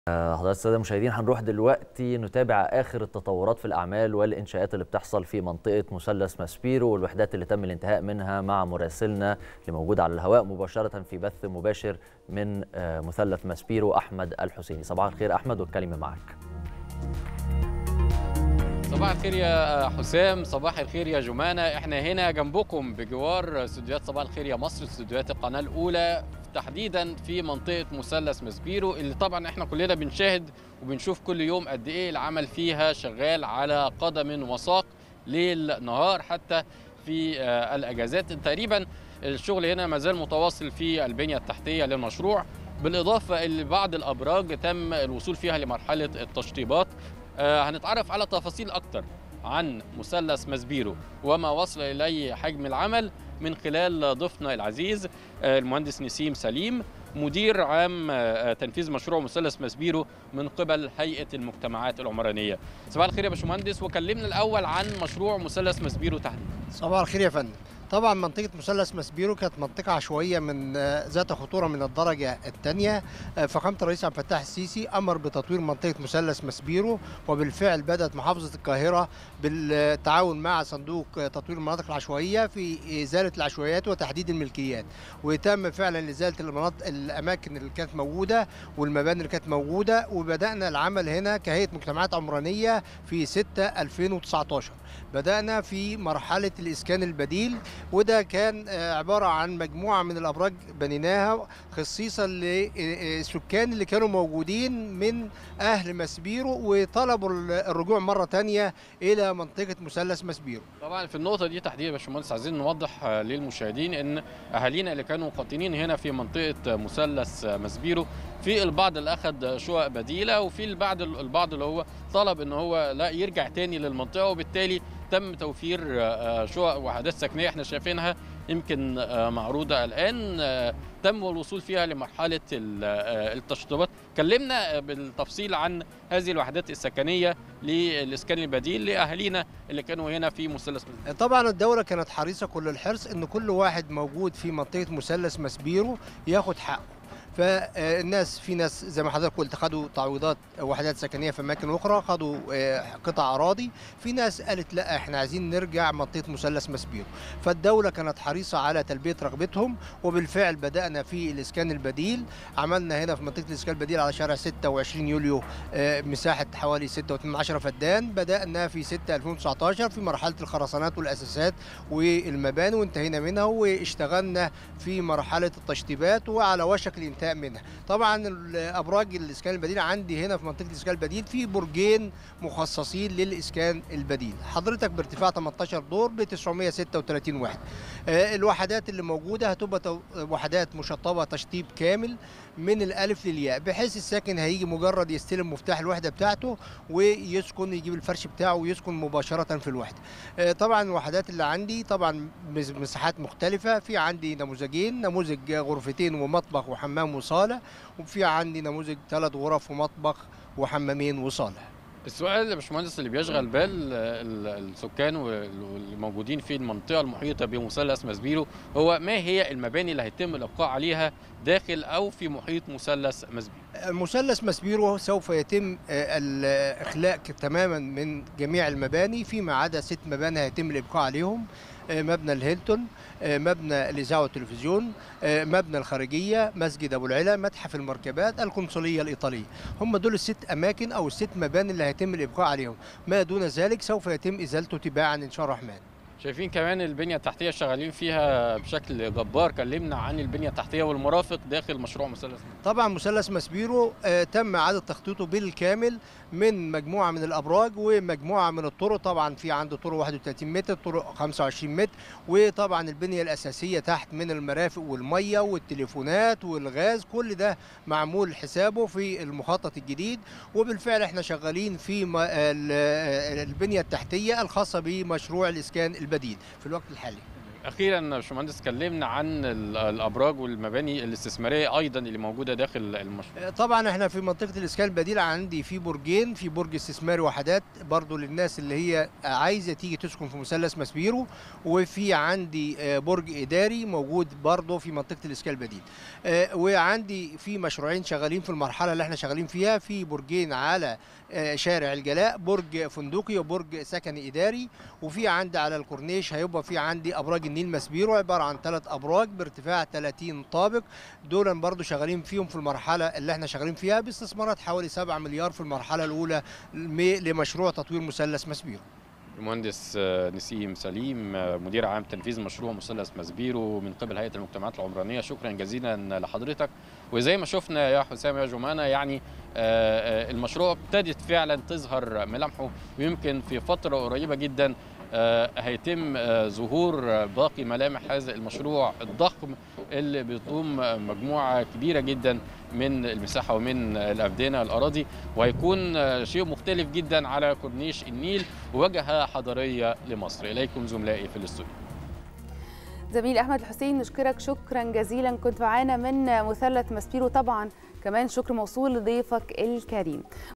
حضرات الساده المشاهدين هنروح دلوقتي نتابع اخر التطورات في الاعمال والانشاءات اللي بتحصل في منطقه مثلث ماسبيرو والوحدات اللي تم الانتهاء منها مع مراسلنا اللي موجود على الهواء مباشره في بث مباشر من مثلث ماسبيرو احمد الحسيني صباح الخير احمد والكلمه معك صباح الخير يا حسام صباح الخير يا جمانة احنا هنا جنبكم بجوار استوديوهات صباح الخير يا مصر استوديوهات القناة الأولى تحديدا في منطقة مثلث مسبيرو اللي طبعا احنا كلنا بنشاهد وبنشوف كل يوم قد ايه العمل فيها شغال على قدم وساق ليل نهار حتى في الأجازات تقريبا الشغل هنا ما زال متواصل في البنية التحتية للمشروع بالإضافة لبعض الأبراج تم الوصول فيها لمرحلة التشطيبات هنتعرف على تفاصيل أكتر عن مثلث مسبيرو وما وصل إليه حجم العمل من خلال ضيفنا العزيز المهندس نسيم سليم مدير عام تنفيذ مشروع مثلث مسبيرو من قبل هيئة المجتمعات العمرانية صباح الخير يا باشمهندس وكلمنا الأول عن مشروع مثلث مسبيرو تحديدا صباح الخير يا فندم طبعا منطقة مثلث مسبيرو كانت منطقة عشوائية من ذات خطورة من الدرجة الثانية فخامة الرئيس عبد الفتاح السيسي أمر بتطوير منطقة مثلث مسبيرو وبالفعل بدأت محافظة القاهرة بالتعاون مع صندوق تطوير المناطق العشوائية في إزالة العشوائيات وتحديد الملكيات وتم فعلا إزالة المناطق الأماكن اللي كانت موجودة والمباني اللي كانت موجودة وبدأنا العمل هنا كهيئة مجتمعات عمرانية في 6 2019 بدأنا في مرحلة الإسكان البديل وده كان عبارة عن مجموعة من الأبراج بنيناها خصيصا للسكان اللي كانوا موجودين من أهل مسبيرو وطلبوا الرجوع مرة تانية إلى منطقة مثلث مسبيرو طبعا في النقطة دي تحديدا يا باشمهندس عايزين نوضح للمشاهدين إن أهالينا اللي كانوا قاطنين هنا في منطقة مثلث مسبيرو في البعض اللي أخذ شقق بديلة وفي البعض البعض اللي هو طلب إن هو لا يرجع تاني للمنطقة وبالتالي تم توفير شقق وحدات سكنيه احنا شايفينها يمكن معروضه الان تم الوصول فيها لمرحله التشطيبات كلمنا بالتفصيل عن هذه الوحدات السكنيه للاسكان البديل لاهالينا اللي كانوا هنا في مثلث طبعا الدوله كانت حريصه كل الحرص ان كل واحد موجود في منطقه مثلث مسبيرو ياخد حقه فالناس في ناس زي ما حضرتك قلت خدوا تعويضات وحدات سكنيه في اماكن اخرى خدوا قطع اراضي في ناس قالت لا احنا عايزين نرجع منطقه مثلث مسبيرو فالدوله كانت حريصه على تلبيه رغبتهم وبالفعل بدانا في الاسكان البديل عملنا هنا في منطقه الاسكان البديل على شارع 26 يوليو مساحه حوالي 6.8 فدان بدانا في 6 2019 في مرحله الخرسانات والاساسات والمباني وانتهينا منها واشتغلنا في مرحله التشطيبات وعلى وشك الانتهاء الانتهاء منها طبعا الابراج الاسكان البديل عندي هنا في منطقه الاسكان البديل في برجين مخصصين للاسكان البديل حضرتك بارتفاع 18 دور ب 936 وحده الوحدات اللي موجوده هتبقى وحدات مشطبه تشطيب كامل من الالف للياء بحيث الساكن هيجي مجرد يستلم مفتاح الوحده بتاعته ويسكن يجيب الفرش بتاعه ويسكن مباشره في الوحده طبعا الوحدات اللي عندي طبعا مساحات مختلفه في عندي نموذجين نموذج غرفتين ومطبخ وحمام وصاله وفي عندي نموذج ثلاث غرف ومطبخ وحمامين وصاله السؤال يا باشمهندس اللي بيشغل بال السكان والموجودين في المنطقه المحيطه بمثلث مسبيرو هو ما هي المباني اللي هيتم الابقاء عليها داخل او في محيط مثلث مسبيرو مثلث مسبيرو سوف يتم الاخلاء تماما من جميع المباني فيما عدا ست مباني هيتم الابقاء عليهم مبنى الهيلتون مبنى الاذاعه والتلفزيون مبنى الخارجيه مسجد ابو العلا متحف المركبات القنصليه الايطاليه هم دول الست اماكن او الست مباني اللي هيتم الابقاء عليهم ما دون ذلك سوف يتم ازالته تباعا ان شاء الرحمن شايفين كمان البنيه التحتيه شغالين فيها بشكل جبار كلمنا عن البنيه التحتيه والمرافق داخل مشروع مثلث طبعا مثلث مسبيرو آه تم اعاده تخطيطه بالكامل من مجموعه من الابراج ومجموعه من الطرق طبعا في عنده طرق 31 متر طرق 25 متر وطبعا البنيه الاساسيه تحت من المرافق والميه والتليفونات والغاز كل ده معمول حسابه في المخطط الجديد وبالفعل احنا شغالين في البنيه التحتيه الخاصه بمشروع الاسكان البديل في الوقت الحالي اخيرا يا باشمهندس اتكلمنا عن ال- الابراج والمباني الاستثماريه ايضا اللي موجوده داخل المشروع طبعا احنا في منطقه الاسكان البديل عندي في برجين في برج استثماري وحدات برضو للناس اللي هي عايزه تيجي تسكن في مثلث ماسبيرو وفي عندي آه، برج اداري موجود برضو في منطقه الاسكان البديل آه، وعندي في مشروعين شغالين في المرحله اللي احنا شغالين فيها في برجين على آه، شارع الجلاء برج فندقي وبرج سكني اداري وفي عندي على الكورنيش هيبقى في عندي ابراج النيل ماسبيرو عباره عن ثلاث ابراج بارتفاع 30 طابق دول برضو شغالين فيهم في المرحله اللي احنا شغالين فيها باستثمارات حوالي 7 مليار في المرحله الاولى م- لمشروع تطوير مثلث ماسبيرو المهندس آه، نسيم سليم آه، مدير عام تنفيذ مشروع مثلث ماسبيرو من قبل هيئه المجتمعات العمرانيه شكرا جزيلا لحضرتك وزي ما شفنا يا حسام يا جمانه يعني آه، آه، المشروع ابتدت فعلا تظهر ملامحه ويمكن في فتره قريبه جدا آه، هيتم آه، ظهور آه، باقي ملامح هذا المشروع الضخم اللي بيضم آه، مجموعه كبيره جدا من المساحه ومن الافدنه الاراضي وهيكون آه، شيء مختلف جدا على كورنيش النيل وواجهه حضاريه لمصر اليكم زملائي في الاستوديو زميل احمد الحسين نشكرك شكرا جزيلا كنت معانا من مثلث ماسبيرو طبعا كمان شكر موصول لضيفك الكريم